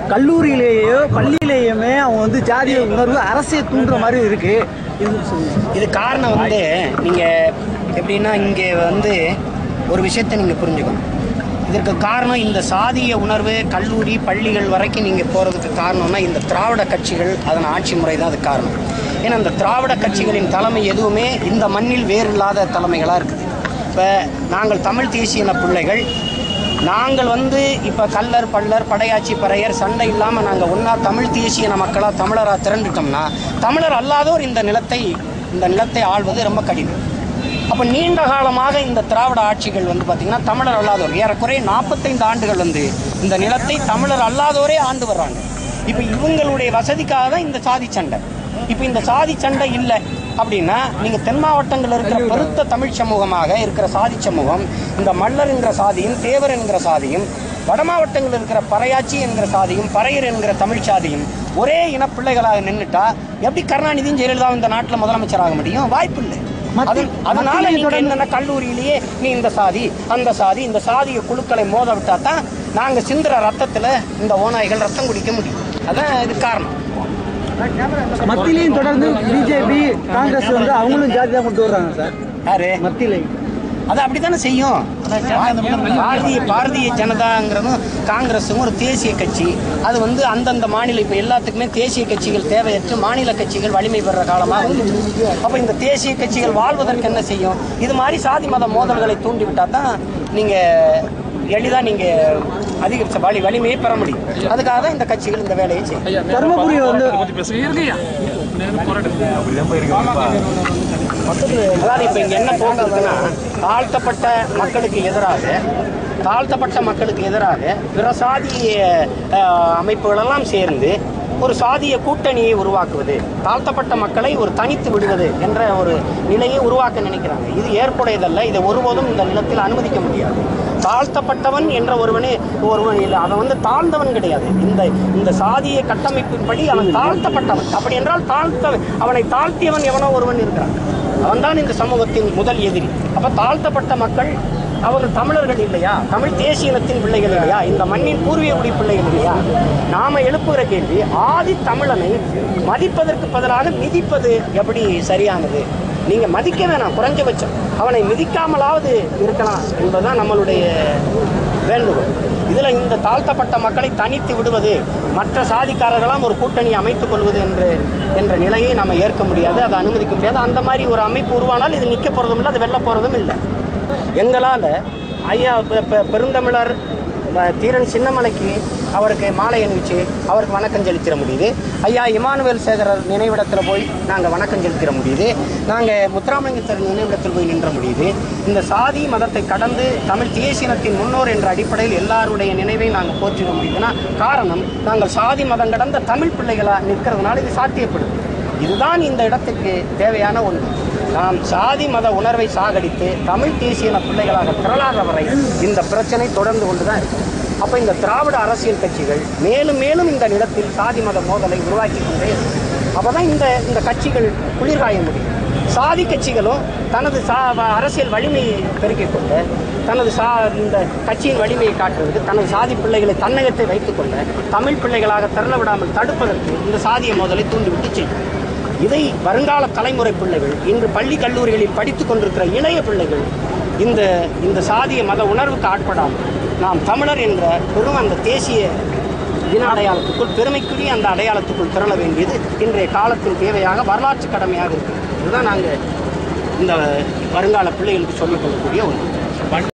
கல்லூரியிலேயோ பள்ளியிலேயுமே அவங்க வந்து ஜாதிய உணர்வு அரசியல் தூண்டுற மாதிரி இருக்கு இது சொல்லுங்க இது காரணம் வந்து நீங்கள் எப்படின்னா இங்கே வந்து ஒரு விஷயத்தை நீங்கள் புரிஞ்சுக்கணும் இதற்கு காரணம் இந்த சாதிய உணர்வு கல்லூரி பள்ளிகள் வரைக்கும் நீங்கள் போகிறதுக்கு காரணம்னா இந்த திராவிட கட்சிகள் அதன் ஆட்சி முறை தான் அது காரணம் ஏன்னா இந்த திராவிட கட்சிகளின் தலைமை எதுவுமே இந்த மண்ணில் வேறு இல்லாத தலைமைகளாக இருக்குது இப்போ நாங்கள் தமிழ் தேசியன பிள்ளைகள் நாங்கள் வந்து இப்போ கல்லர் பல்லர் படையாச்சி பறையர் சண்டை இல்லாமல் நாங்கள் ஒன்றா தமிழ் தேசியன மக்களாக தமிழராக திரண்டுட்டோம்னா தமிழர் அல்லாதோர் இந்த நிலத்தை இந்த நிலத்தை ஆள்வது ரொம்ப கடினம் அப்போ நீண்ட காலமாக இந்த திராவிட ஆட்சிகள் வந்து பார்த்திங்கன்னா தமிழர் அல்லாதோர் ஏறக்குறைய நாற்பத்தைந்து ஆண்டுகள் வந்து இந்த நிலத்தை தமிழர் அல்லாதோரே ஆண்டு வர்றாங்க இப்போ இவங்களுடைய வசதிக்காக தான் இந்த சாதி சண்டை இப்போ இந்த சாதி சண்டை இல்லை அப்படின்னா நீங்கள் தென் மாவட்டங்களில் இருக்கிற பெருத்த தமிழ் சமூகமாக இருக்கிற சாதி சமூகம் இந்த மல்லர் என்கிற சாதியும் தேவர் என்கிற சாதியும் வட மாவட்டங்களில் இருக்கிற பறையாச்சி என்கிற சாதியும் பறையர் என்கிற தமிழ் சாதியும் ஒரே இனப்பிள்ளைகளாக நின்றுட்டா எப்படி கருணாநிதியும் ஜெயலலிதாவும் இந்த நாட்டில் முதலமைச்சராக முடியும் வாய்ப்பு இல்லை மத்தி- அதனால மத்தியில் நீங்க தொடர்ந்து- என்னென்ன கல்லூரியிலேயே நீ இந்த சாதி அந்த சாதி இந்த சாதிய குழுக்களை மோத விட்டா தான் நாங்க சிந்துற ரத்தத்துல இந்த ஓநாய்கள் ரத்தம் குடிக்க முடியும் அதான் இது காரணம் மத்தியிலையும் தொடர்ந்து பிஜேபி காங்கிரஸ் வந்து அவங்களும் ஜாதி தான் கொண்டு வர்றாங்க சார் யாரு மத்தியிலையும் அது அப்படித்தானே செய்யும் பாரதிய பாரதிய ஜனதாங்கிறதும் காங்கிரஸும் ஒரு தேசிய கட்சி அது வந்து அந்தந்த மாநில இப்போ எல்லாத்துக்குமே தேசிய கட்சிகள் தேவையற்று மாநில கட்சிகள் வலிமை பெற காலமாக வந்துச்சு அப்போ இந்த தேசிய கட்சிகள் வாழ்வதற்கு என்ன செய்யும் இது மாதிரி சாதி மத மோதல்களை தூண்டிவிட்டா தான் நீங்கள் எளிதாக நீங்கள் அதிகபட்ச வலி வலிமையை பெற முடியும் அதுக்காக தான் இந்த கட்சிகள் இந்த வேலையை செய்யும் தருமபுரி வந்து அதாவது இப்போ இங்கே என்ன போக்குதுன்னா தாழ்த்தப்பட்ட மக்களுக்கு எதிராக தாழ்த்தப்பட்ட மக்களுக்கு எதிராக பிற சாதிய அஹ், அமைப்புகளெல்லாம் சேர்ந்து ஒரு சாதிய கூட்டணியை உருவாக்குவது தாழ்த்தப்பட்ட மக்களை ஒரு தனித்து விடுவது என்ற ஒரு நிலையை உருவாக்க நினைக்கிறாங்க இது ஏற்புடையதல்ல இதை ஒருபோதும் இந்த நிலத்தில் அனுமதிக்க முடியாது தாழ்த்தப்பட்டவன் என்ற ஒருவனே ஒருவன் இல்லை அவன் வந்து தாழ்ந்தவன் கிடையாது இந்த இந்த சாதிய கட்டமைப்பின்படி அவன் தாழ்த்தப்பட்டவன் அப்படி என்றால் தாழ்த்த அவனை தாழ்த்தியவன் எவனோ ஒருவன் இருக்கிறான் அவன்தான் இந்த சமூகத்தின் முதல் எதிரி அப்ப தாழ்த்தப்பட்ட மக்கள் அவர்கள் தமிழர்கள் இல்லையா தமிழ் தேசிய இனத்தின் பிள்ளைகள் இல்லையா இந்த மண்ணின் பூர்வீக குடி பிள்ளைகள் இல்லையா நாம எழுப்புகிற கேள்வி ஆதி தமிழனை மதிப்பதற்கு பதிலாக மிதிப்பது எப்படி சரியானது நீங்க மதிக்க வேணாம் குறைஞ்சபட்சம் அவனை மிதிக்காமலாவது இருக்கலாம் என்பதுதான் நம்மளுடைய வேண்டுகோள் இதுல இந்த தாழ்த்தப்பட்ட மக்களை தனித்து விடுவது மற்ற சாதிக்காரர்களாம் ஒரு கூட்டணி அமைத்துக் கொள்வது என்று என்ற நிலையை நம்ம ஏற்க முடியாது அதை அனுமதிக்க முடியாது அந்த மாதிரி ஒரு அமைப்பு உருவானால் இது நிற்க போறதும் இல்லை அது வெல்ல போறதும் இல்லை எங்களால் ஐயா பெ- பெ- பெருந்தமிழர் அஹ், தீரன் சின்னமலைக்கு அவருக்கு மாலை அணிவிச்சு அவருக்கு வணக்கம் செலுத்திட முடியுது ஐயா இமானுவேல் சேகரர் நினைவிடத்தில் போய் நாங்கள் வணக்கம் செலுத்திட முடியுது நாங்கள் முத்துராமலிங்கத்தர் நினைவிடத்தில் போய் நின்ற முடியுது இந்த சாதி மதத்தை கடந்து தமிழ் தேசியனத்தின் முன்னோர் என்ற அடிப்படையில் எல்லாருடைய நினைவை நாங்கள் போற்றிட முடியுதுன்னா காரணம் நாங்கள் சாதி மதம் கடந்த தமிழ் பிள்ளைகளாக நிற்கிறதுனால இது சாத்தியப்படுது இதுதான் இந்த இடத்துக்கு தேவையான ஒன்று நாம் சாதி மத உணர்வை சாகடித்து தமிழ் தேசியன பிள்ளைகளாக திரளாத வரை இந்த பிரச்சனை தொடர்ந்து கொண்டுதான் இருக்கு அப்ப இந்த திராவிட அரசியல் கட்சிகள் மேலும் மேலும் இந்த நிலத்தில் சாதி மத மோதலை உருவாக்கி கொண்டே இருக்கு. அப்பதான் இந்த இந்த கட்சிகள் குளிர்காய முடியும் சாதி கட்சிகளும் தனது சா அரசியல் வலிமையை பெருக்கிக் கொண்டு தனது சா இந்த கட்சியின் வலிமையை காட்டுவதற்கு தனது சாதி பிள்ளைகளை தன்னகத்தை வைத்துக்கொள்ள தமிழ் பிள்ளைகளாக திரள விடாமல் தடுப்பதற்கு இந்த சாதிய மோதலை தூண்டிவிட்டு செய்யும் இதை வருங்கால தலைமுறை பிள்ளைகள் இன்று பள்ளி கல்லூரிகளில் படித்துக் கொண்டிருக்கிற இளைய பிள்ளைகள் இந்த இந்த சாதிய மத உணர்வுக்கு ஆட்படாமல் நாம் தமிழர் என்ற பெரும் அந்த தேசிய இன அடையாளத்துக்குள் பெருமைக்குரிய அந்த அடையாளத்துக்குள் திரள வேண்டியது இன்றைய காலத்தின் தேவையாக வரலாற்று கடமையாக இருக்குது இதுதான் நாங்கள் இந்த வருங்கால பிள்ளைகளுக்கு சொல்லிக் கொள்ளக்கூடிய ஒன்று